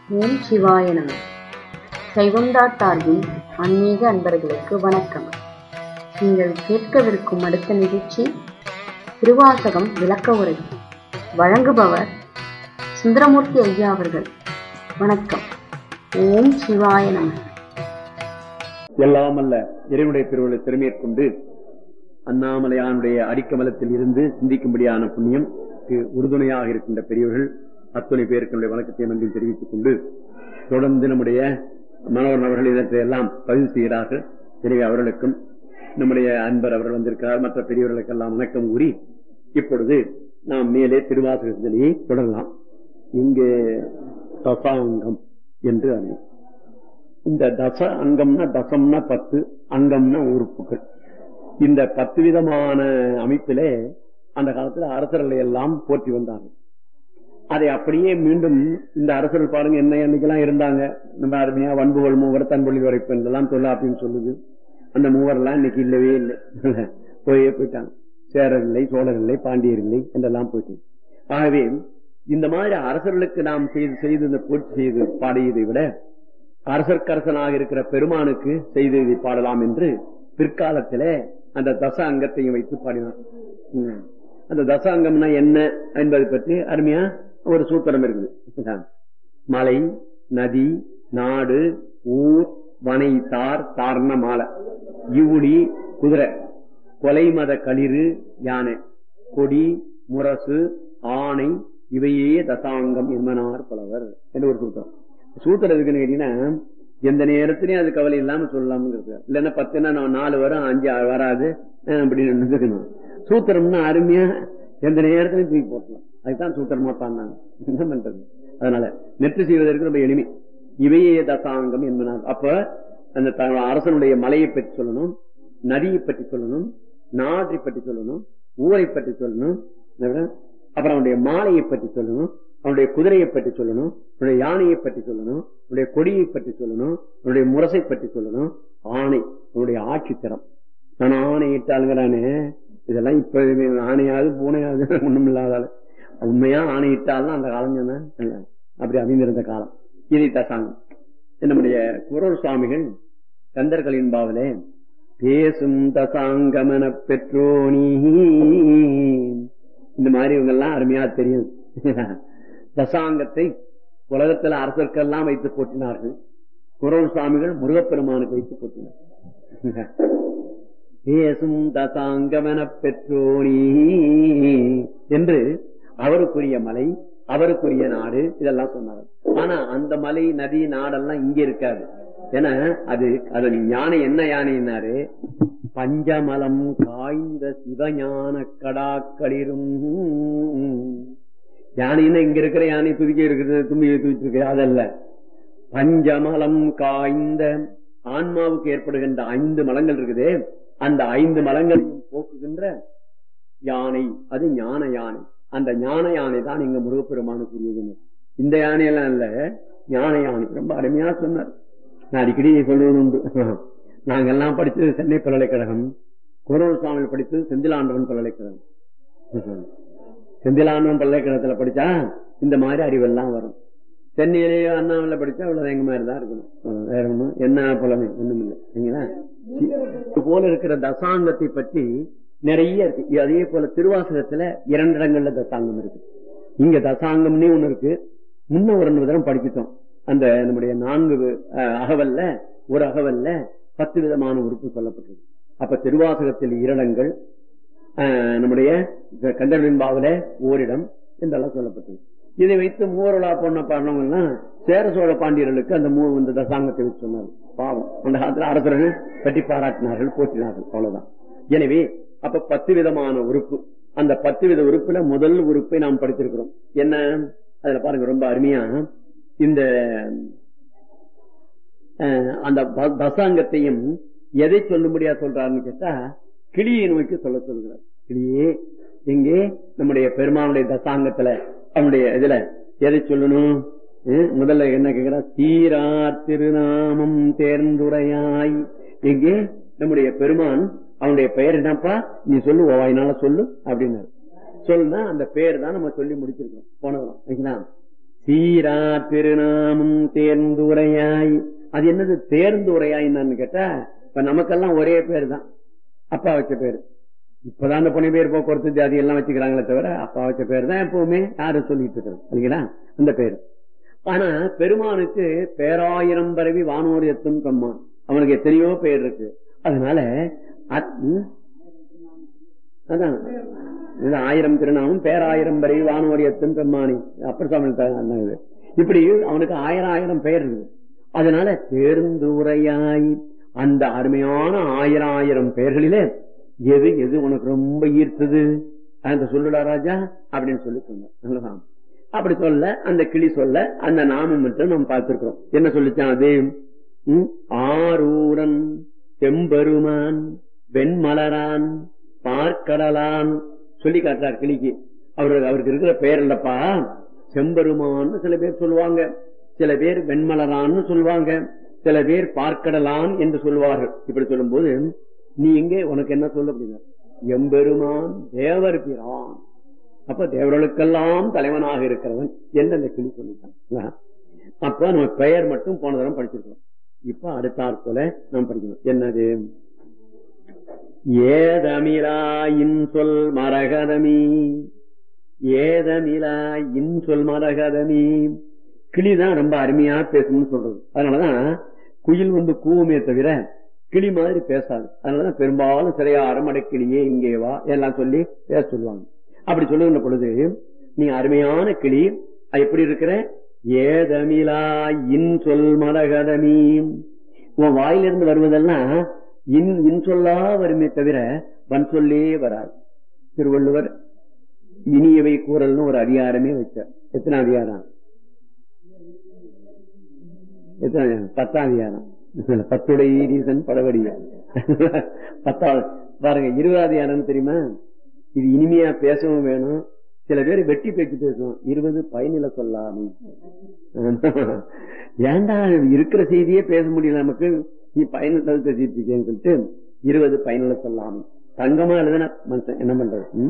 ஓம் சிவாய நம சைவம்டா டார்வின் ஆன்மீக அன்பர்களுக்கு வணக்கம் நீங்கள் கேட்கவிருக்கும் அடுத்த நிகழ்ச்சி திருவாசகம் விளக்க உரை வழங்குபவர் சுந்தரமூர்த்தி ஐயா அவர்கள் வணக்கம் ஓம் சிவாய நம எல்லாம் அல்ல இறைவனுடைய திருவுள்ள திறமையற்கொண்டு அண்ணாமலையானுடைய அடிக்கமலத்தில் இருந்து சிந்திக்கும்படியான புண்ணியம் உறுதுணையாக இருக்கின்ற பெரியவர்கள் அத்துணை பேருக்கு என்னுடைய வணக்கத்தை நன்றி தெரிவித்துக் கொண்டு தொடர்ந்து நம்முடைய மனோகரன் அவர்கள் இதற்றை எல்லாம் பதிவு செய்கிறார்கள் எனவே அவர்களுக்கும் நம்முடைய அன்பர் அவர்கள் வந்திருக்கிறார் மற்ற பெரியவர்களுக்கெல்லாம் வணக்கம் கூறி இப்பொழுது நாம் மேலே திருவாசக சிந்தனையை தொடரலாம் இங்கே தசாங்கம் என்று அறியும் இந்த தச அங்கம்னா தசம்னா பத்து அங்கம்னா உறுப்புகள் இந்த பத்து விதமான அமைப்பிலே அந்த காலத்துல அரசர்களை எல்லாம் போற்றி வந்தார்கள் அதை அப்படியே மீண்டும் இந்த அரசர்கள் பாருங்க என்ன என்னைக்கெல்லாம் இருந்தாங்க நம்ம அருமையா வன்புகள் மூவர் தன்பொழி வரைப்பு எல்லாம் சொல்ல அப்படின்னு சொல்லுது அந்த மூவர் எல்லாம் இன்னைக்கு இல்லவே இல்லை போயே போயிட்டாங்க சேரர் இல்லை சோழர் இல்லை பாண்டியர் இல்லை என்றெல்லாம் போயிட்டு ஆகவே இந்த மாதிரி அரசர்களுக்கு நாம் செய்து செய்து இந்த போட்டி செய்து பாடியதை விட அரசர்க்கரசனாக இருக்கிற பெருமானுக்கு செய்து இதை பாடலாம் என்று பிற்காலத்திலே அந்த தச அங்கத்தையும் வைத்து பாடினார் அந்த தச அங்கம்னா என்ன என்பதை பற்றி அருமையா ஒரு சூத்திரம் இருக்குது மலை நதி நாடு ஊர் வனை தார் தார்ண மாலை இவுடி குதிரை கொலை மத களிறு யானை கொடி முரசு ஆணை இவையே தசாங்கம் என்பனார் புலவர் என்று ஒரு சூத்திரம் சூத்திரம் இருக்குன்னு கேட்டீங்கன்னா எந்த நேரத்திலையும் அது கவலை இல்லாம சொல்லலாம்ங்கிறது இல்லைன்னா பத்துனா நான் நாலு வரும் அஞ்சு வராது அப்படின்னு இருக்கணும் சூத்திரம்னா அருமையா எந்த நேரத்திலையும் தூக்கி போட்டலாம் அதுதான் சூத்திரமா பண்ணாங்க என்ன பண்றது அதனால நெற்று செய்வதற்கு ரொம்ப எளிமை இவையே தசாங்கம் என்பனார் அப்ப அந்த அரசனுடைய மலையை பற்றி சொல்லணும் நதியை பற்றி சொல்லணும் நாட்டை பற்றி சொல்லணும் ஊரை பற்றி சொல்லணும் அப்புறம் அவனுடைய மாலையை பற்றி சொல்லணும் அவனுடைய குதிரையை பற்றி சொல்லணும் அவனுடைய யானையை பற்றி சொல்லணும் அவனுடைய கொடியை பற்றி சொல்லணும் அவனுடைய முரசை பற்றி சொல்லணும் ஆணை அவனுடைய ஆட்சித்தரம் நான் ஆணையிட்டாளுங்கிறானே இதெல்லாம் இப்ப ஆணையாவது பூனையாவது ஒண்ணும் இல்லாதால உண்மையா ஆணையிட்டாலும் அந்த காலம் தானே அப்படி அமைந்திருந்த காலம் இதை தசாங்கம் நம்முடைய குரல் சுவாமிகள் கந்தர்களின் பாவலே பேசும் தசாங்கமன பெற்றோனி இந்த மாதிரி இவங்க எல்லாம் அருமையா தெரியும் தசாங்கத்தை உலகத்தில் அரசர்களெல்லாம் வைத்து போட்டினார்கள் குரல் சுவாமிகள் முருகப்பெருமானுக்கு வைத்து போட்டினார் பேசும் தசாங்கமென பெற்றோனி என்று அவருக்குரிய மலை அவருக்குரிய நாடு இதெல்லாம் சொன்னார் ஆனா அந்த மலை நதி நாடெல்லாம் இங்க இருக்காது ஏன்னா அது அது யானை என்ன யானைன்னாரு பஞ்சமலம் காய்ந்த சிவஞான கடாக்களிரும் யானைன்னா இங்க இருக்கிற யானை துதிக்க இருக்கிறது தும்பியை துதிச்சிருக்க அதல்ல பஞ்சமலம் காய்ந்த ஆன்மாவுக்கு ஏற்படுகின்ற ஐந்து மலங்கள் இருக்குது அந்த ஐந்து மலங்களையும் போக்குகின்ற யானை அது ஞான யானை அந்த ஞான யானை தான் இங்க முருகப்பெருமானுக்குரியதுன்னு இந்த யானையெல்லாம் இல்ல ஞான யானை ரொம்ப அருமையா சொன்னார் நான் அடிக்கடி சொல்வது உண்டு நாங்கெல்லாம் படிச்சது சென்னை பல்கலைக்கழகம் குரல் சுவாமி படித்தது செந்திலாண்டவன் பல்கலைக்கழகம் செந்திலாண்டவன் பல்கலைக்கழகத்துல படிச்சா இந்த மாதிரி அறிவெல்லாம் வரும் சென்னையிலேயோ அண்ணாவில படிச்சா அவ்வளவு எங்க மாதிரி தான் இருக்கணும் வேற ஒண்ணும் என்ன புலமை ஒண்ணும் இல்லை சரிங்களா போல இருக்கிற தசாங்கத்தை பற்றி நிறைய இருக்கு அதே போல திருவாசகத்துல இரண்டு இடங்கள்ல தசாங்கம் இருக்கு இங்க தசாங்கம்னே ஒண்ணு இருக்கு முன்ன ஒரு ரெண்டு தரம் படிச்சுட்டோம் அந்த நம்முடைய நான்கு அகவல்ல ஒரு அகவல்ல பத்து விதமான உறுப்பு சொல்லப்பட்டது அப்ப திருவாசகத்தில் இரடங்கள் நம்முடைய கந்தர்வின் பாவில ஓரிடம் என்றெல்லாம் சொல்லப்பட்டது இதை வைத்து மூவருளா பொண்ண பாடினவங்கன்னா சேர சோழ பாண்டியர்களுக்கு அந்த மூ இந்த தசாங்கத்தை வச்சு சொன்னார் பாவம் அந்த காலத்துல அரசர்கள் பற்றி பாராட்டினார்கள் போற்றினார்கள் அவ்வளவுதான் எனவே அப்ப பத்து விதமான உறுப்பு அந்த பத்து வித உறுப்புல முதல் உறுப்பை நாம் படித்திருக்கிறோம் என்ன அதுல பாருங்க ரொம்ப அருமையா இந்த அந்த தசாங்கத்தையும் எதை சொல்லும்படியா சொல்றாருன்னு கேட்டா கிளியை நோக்கி சொல்ல சொல்கிறார் கிளியே எங்கே நம்முடைய பெருமானுடைய தசாங்கத்துல அவனுடைய இதுல எதை சொல்லணும் முதல்ல என்ன கேக்குறா தீரார் திருநாமம் தேர்ந்துரையாய் எங்கே நம்முடைய பெருமான் அவனுடைய பெயர் என்னப்பா நீ சொல்லு வாயினால சொல்லு அப்படின்னாரு சொல்லுனா அந்த பேர் தான் நம்ம சொல்லி முடிச்சிருக்கோம் போனதும் சீரா திருநாமம் தேர்ந்துரையாய் அது என்னது தேர்ந்துரையாய் என்னன்னு கேட்டா இப்ப நமக்கெல்லாம் ஒரே பேர் தான் அப்பா வச்ச பேரு இப்பதான் அந்த புனை பேர் போக்குவரத்து ஜாதி எல்லாம் வச்சுக்கிறாங்களே தவிர அப்பா வச்ச பேர் தான் எப்பவுமே யாரும் சொல்லிட்டு இருக்கிறோம் இல்லைங்களா அந்த பேரு ஆனா பெருமானுக்கு பேராயிரம் பரவி வானோர் எத்தும் பெம்மான் அவனுக்கு எத்தனையோ பேர் இருக்கு அதனால அத்- ம்? அதான் இது ஆயிரம் திருநாமம் பேராயிரம் பரவி வானோர் எத்தும் பெம்மானி அப்பர் சுவாமி தான் இது இப்படி அவனுக்கு ஆயிரம் ஆயிரம் பெயர் இருக்குது அதனால தேர்ந்துரையாய் அந்த அருமையான ஆயிரம் ஆயிரம் பெயர்களிலே எது எது உனக்கு ரொம்ப ஈர்த்தது அந்த சொல்லுடா ராஜா அப்படின்னு சொல்லி சொன்னார் நல்லதான். அப்படி சொல்ல அந்த கிளி சொல்ல அந்த நாமம் மட்டும் நம்ம பார்த்திருக்கிறோம் என்ன சொல்லிச்சான் அது ம்? ஆரூரன் செம்பெருமான் வெண்மலரான் பார்க்கடலான் சொல்லி காட்டுறார் கிளிக்கு அவருக்கு அவருக்கு இருக்கிற பெயர் இல்லப்பா செம்பெருமான்னு சில பேர் சொல்லுவாங்க சில பேர் வெண்மலரான்னு சொல்லுவாங்க சில பேர் பார்க்கடலான் என்று சொல்லுவார்கள் இப்படி சொல்லும்போது நீ எங்கே உனக்கு என்ன சொல்ல அப்படின்னா எம்பெருமான் தேவர் பிரான் அப்ப தேவர்களுக்கெல்லாம் தலைவனாக இருக்கிறவன் என்று அந்த கிளி சொல்லிட்டான் அப்ப நம்ம பெயர் மட்டும் போன தரம் படிச்சிருக்கோம் இப்ப அடுத்தாற் போல நாம் படிக்கணும் என்னது ஏதமிலா இன்சொல் மரகதமி ஏதமிலா இன்சொல் மரகதமி கிளிதான் ரொம்ப அருமையா பேசணும்னு சொல்றது அதனாலதான் குயில் வந்து கூவுமே தவிர கிளி மாதிரி பேசாது அதனாலதான் பெரும்பாலும் சிறையாரம் அடைக்கிளியே இங்கே வா எல்லாம் சொல்லி பேச சொல்லுவாங்க அப்படி சொல்லுகின்ற பொழுது நீ அருமையான கிளி அது எப்படி இருக்கிற ஏதமிலா இன் சொல் மரகதமீ உன் வாயிலிருந்து வருவதெல்லாம் இன் இன் சொல்லா வருமே தவிர வன் சொல்லே வராது திருவள்ளுவர் இனியவை கூறல்னு ஒரு அதிகாரமே வச்சார் எத்தனை அதிகாரம் எத்தனை அதிகாரம்? பத்தாம் அதிகாரம் பத்துடைய ரீசன் படவடிய பத்தாவது பாருங்க இருபதாவது அதிகாரம் தெரியுமா இது இனிமையா பேசவும் வேணும் சில பேர் வெட்டி பேச்சு பேசுவோம் இருபது பயனில சொல்லாம ஏன்டா இருக்கிற செய்தியே பேச முடியல நமக்கு நீ பயனுள்ள பேசிட்டு இருக்கேன்னு சொல்லிட்டு இருபது பயனுள்ள சொல்லாம தங்கமா எழுதுன மனுஷன் என்ன பண்றது ம்?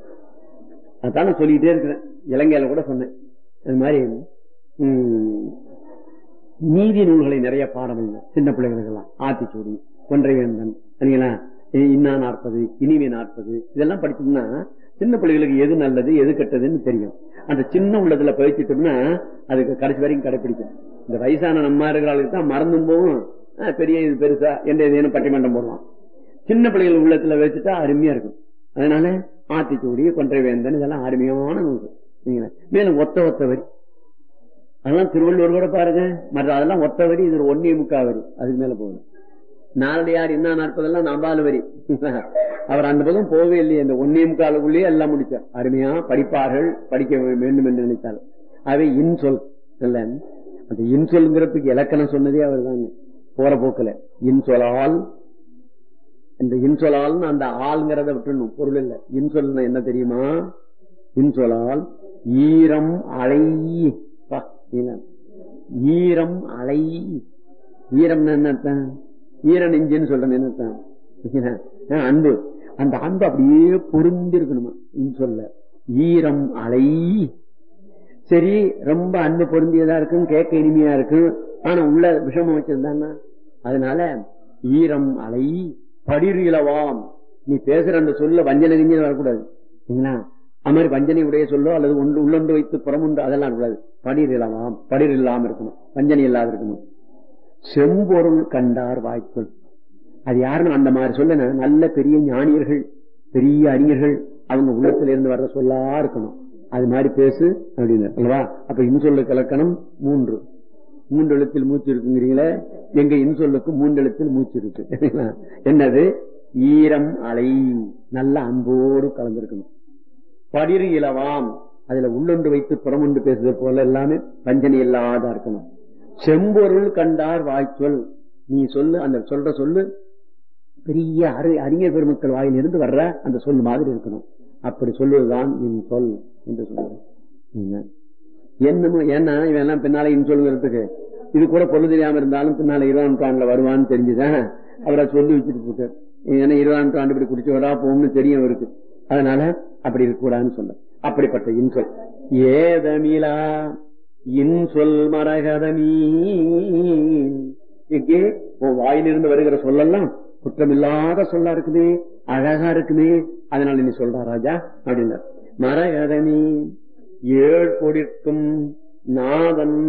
அதான் நான் சொல்லிட்டே இருக்கிறேன் இலங்கையில கூட சொன்னேன் அது மாதிரி ம், நீதி நூல்களை நிறைய பாடம் இல்லை சின்ன பிள்ளைகளுக்கு எல்லாம் ஆத்திச்சூடி கொன்றை வேந்தன் சரிங்களா இ- இன்னா நாற்பது இனிமே நாற்பது இதெல்லாம் படிச்சோம்னா சின்ன பிள்ளைகளுக்கு எது நல்லது எது கெட்டதுன்னு தெரியும் அந்த சின்ன உள்ளத்துல பயிற்சிட்டோம்னா அதுக்கு கடைசி வரைக்கும் கடைபிடிக்கும் இந்த வயசான நம்ம இருக்கிறவங்களுக்கு தான் மறந்தும் போகும் ஆ, பெரிய இது பெருசா எந்த இதுன்னு பட்டிமன்றம் போடுவான் சின்ன பிள்ளைகள் உள்ளத்துல வச்சுட்டா அருமையா இருக்கும் அதனால ஆத்திச்சூடி கொன்றை வேந்தன் இதெல்லாம் அருமையான நூல்கள் சரிங்களா? மேலும் ஒத்த ஒத்த வரி அதெல்லாம் திருவள்ளுவர் கூட பாருங்க மற்ற அதெல்லாம் ஒத்த வரி இது ஒரு ஒன்னே முக்கா வரி அதுக்கு மேல போகணும் நாலடியார் என்ன நாற்பதெல்லாம் நம்பாலு வரி அவர் அந்த பக்கம் போகவே இல்லையே இந்த ஒன்னே முக்காலுக்குள்ளேயே எல்லாம் முடிச்சார் அருமையா படிப்பார்கள் படிக்க வேண்டும் என்று நினைத்தார் அவை இன்சொல் இல்ல அந்த இன்சொல்ங்கிறதுக்கு இலக்கணம் சொன்னதே அவர் தான் போற போக்குல இன்சொலால் இந்த இன்சொலால் அந்த ஆள்ங்கிறத விட்டுணும் பொருள் இல்ல இன்சொல்னா என்ன தெரியுமா இன்சொலால் ஈரம் அலை பா, என்ன? ஈரம் அலை ஈரம்னா என்ன அர்த்தம்? ஈர நெஞ்சுன்னு சொல்றோம் என்ன அர்த்தம்? என்ன? ஆ, அன்பு அந்த அன்பு அப்படியே பொருந்தி இருக்கணுமா சொல்ல ஈரம் அலை சரி ரொம்ப அன்பு பொருந்தியதா இருக்கும் கேட்க இனிமையா இருக்கும் ஆனா உள்ள விஷமம் வச்சிருந்தான்னா அதனால ஈரம் அலை படிர் இலவாம் நீ பேசுற அந்த சொல்ல வஞ்சனை கிஞ்சனை வரக்கூடாது சரிங்களா அது மாதிரி வஞ்சனை உடைய சொல்லோ அல்லது ஒன்று உள்ளொன்று வைத்து புறமுண்டு அதெல்லாம் கூடாது படிர் இலவாம் படிர் இல்லாம இருக்கணும் வஞ்சனை இல்லாத இருக்கணும் செம்பொருள் கண்டார் வாய்ப்புள் அது யாருன்னு அந்த மாதிரி சொல்ல நல்ல பெரிய ஞானியர்கள் பெரிய அறிஞர்கள் அவங்க உள்ளத்துல இருந்து வர்ற சொல்லா இருக்கணும் அது மாதிரி பேசு அப்படின்னு அல்லவா அப்ப இன்சொல்லு கலக்கணம் மூன்று மூன்று எழுத்தில் மூச்சு இருக்குங்கிறீங்களே எங்க இன்சொல்லுக்கு மூன்று எழுத்தில் மூச்சு இருக்கு என்னது ஈரம் அலை நல்ல அன்போடு கலந்திருக்கணும் படிறு இலவாம் அதுல உள்ளொன்று வைத்து புறமொன்று பேசுவது போல எல்லாமே வஞ்சனை இல்லாத இருக்கணும் செம்பொருள் கண்டார் வாய்ச்சொல் நீ சொல்லு அந்த சொல்ற சொல்லு பெரிய அறி அறிஞர் பெருமக்கள் வாயிலிருந்து வர்ற அந்த சொல் மாதிரி இருக்கணும் அப்படி சொல்லுவதுதான் என் சொல் என்று சொல்லுவேன் என்னமோ ஏன்னா இவன் எல்லாம் பின்னால இன் சொல்லுங்கிறதுக்கு இது கூட பொருள் தெரியாம இருந்தாலும் பின்னால இருபதாம் நூற்றாண்டுல வருவான்னு தெரிஞ்சுதான் அவரை சொல்லி வச்சுட்டு போட்டார் ஏன்னா இருபதாம் நூற்றாண்டு இப்படி குடிச்சு வரா போகும்னு தெரியும் அவருக்கு அதனால அப்படி இருக்கக்கூடாதுன்னு சொல்ல அப்படிப்பட்ட இன்சொல் ஏதமிலா இன்சொல் மரகதமீ இங்கே உன் வாயிலிருந்து வருகிற சொல்லெல்லாம் குற்றமில்லாத சொல்லா இருக்குமே அழகா இருக்குமே அதனால நீ சொல்றா ராஜா அப்படின்னார் மரகதமீ ஏழ் கொடிக்கும் நாதன்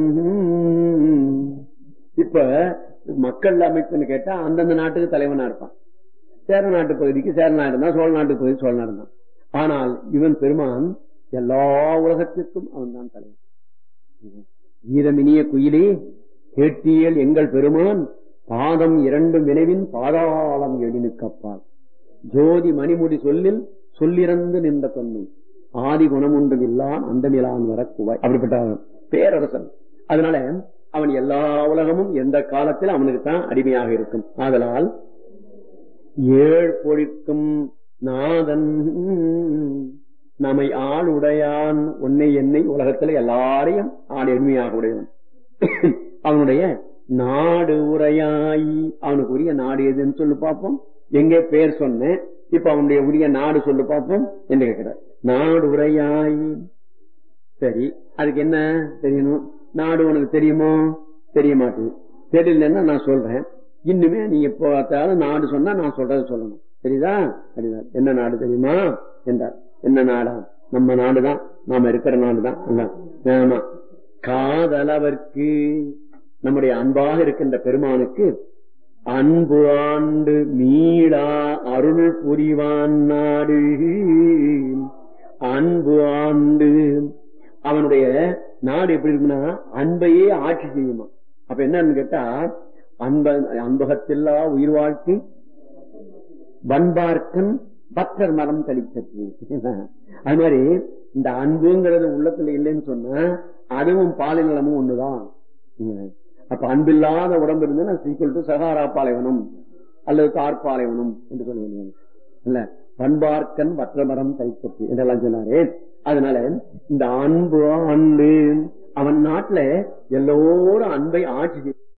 இப்ப மக்கள் அமைப்புன்னு கேட்டா அந்தந்த நாட்டுக்கு தலைவனா இருப்பான் சேர நாட்டு பகுதிக்கு சேர நாடு தான் சோழ நாட்டு பகுதி சோழ நாடு தான் ஆனால் இவன் பெருமான் எல்லா உலகத்திற்கும் அவன் தான் தலைவன் ஈரமினிய குயிலே கேட்டியல் எங்கள் பெருமான் பாதம் இரண்டும் வினைவின் பாதாளம் எழினுக்கப்பால் ஜோதி மணிமுடி சொல்லில் சொல்லிறந்து நின்ற தொன்மை ஆதி குணமுண்டும் இல்லான் அந்த மிலான் வரக்குவாய் அப்படிப்பட்ட பேரரசன் அதனால அவன் எல்லா உலகமும் எந்த காலத்தில் அவனுக்கு தான் அடிமையாக இருக்கும் ஆதலால் ஏழ் பொழிக்கும் நாதன் நம்மை ஆள் உடையான் உன்னை என்னை உலகத்துல எல்லாரையும் ஆள் எளிமையாக உடையவன் அவனுடைய நாடு உரையாய் அவனுக்கு உரிய நாடு எதுன்னு சொல்லி பார்ப்போம் எங்கே பேர் சொன்னேன் இப்ப அவனுடைய உரிய நாடு சொல்லு பார்ப்போம் என்று கேட்கிறார் நாடு உரையாய் சரி அதுக்கு என்ன தெரியணும் நாடு உனக்கு தெரியுமோ தெரிய மாட்டேங்குது தெரியலன்னா நான் சொல்றேன் இன்னுமே நீ எப்போ பார்த்தாலும் நாடு சொன்னா நான் சொல்றதை சொல்லணும் சரிதா சரிதா என்ன நாடு தெரியுமா என்றார் என்ன நாடா நம்ம நாடுதான் நாம இருக்கிற நாடுதான் ஆமா காதலவர்க்கு நம்முடைய அன்பாக இருக்கின்ற பெருமானுக்கு அன்பு ஆண்டு மீளா அருள் புரிவான் நாடு அன்பு ஆண்டு அவனுடைய நாடு எப்படி இருக்குன்னா அன்பையே ஆட்சி செய்யுமா அப்ப என்னன்னு கேட்டா அன்ப அன்பகத்தில்லா உயிர் வாழ்க்கை வன்பார்க்கன் பக்தர் மரம் கழித்தது அது மாதிரி இந்த அன்புங்கிறது உள்ளத்துல இல்லைன்னு சொன்னா அதுவும் பாலினலமும் ஒண்ணுதான் அப்ப அன்பில்லாத உடம்பு இருந்தா சீக்கிரம் டு சகாரா பாலைவனம் அல்லது தார்பாலைவனம் என்று சொல்ல வேண்டியது இல்ல பண்பார்க்கன் வற்ற மரம் கைப்பற்று என்றெல்லாம் சொன்னாரே அதனால இந்த அன்பு ஆண்டு அவன் நாட்டுல எல்லோரும் அன்பை ஆட்சி